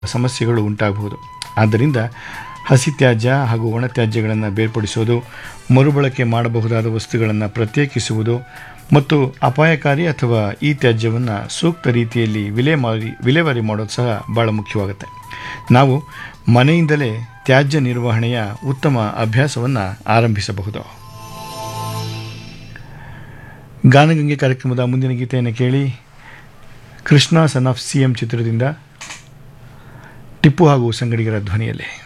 ಸಮಸ್ಯೆಗಳು ಉಂಟಾಗಬಹುದು ಆದ್ದರಿಂದ ಹಸಿ ತ್ಯಾಜ್ಯ ಹಾಗೂ ಒಣ ತ್ಯಾಜ್ಯಗಳನ್ನು ಬೇರ್ಪಡಿಸೋದು ಮರುಬಳಕೆ ಮಾಡಬಹುದಾದ ವಸ್ತುಗಳನ್ನು ಪ್ರತ್ಯೇಕಿಸುವುದು ಮತ್ತು ಅಪಾಯಕಾರಿ ಅಥವಾ ಈ ತ್ಯಾಜ್ಯವನ್ನು ಸೂಕ್ತ ರೀತಿಯಲ್ಲಿ ವಿಲೇಮಾರಿ ವಿಲೇವಾರಿ ಮಾಡೋದು ಸಹ ಭಾಳ ಮುಖ್ಯವಾಗುತ್ತೆ ನಾವು ಮನೆಯಿಂದಲೇ ತ್ಯಾಜ್ಯ ನಿರ್ವಹಣೆಯ ಉತ್ತಮ ಅಭ್ಯಾಸವನ್ನು ಆರಂಭಿಸಬಹುದು ಗಾನಗಂಗೆ ಕಾರ್ಯಕ್ರಮದ ಮುಂದಿನ ಗೀತೆಯನ್ನು ಕೇಳಿ Krishna son of C M ಚಿತ್ರದಿಂದ ಟಿಪ್ಪು ಹಾಗೂ ಸಂಗಡಿಗರ ಧ್ವನಿಯಲ್ಲಿ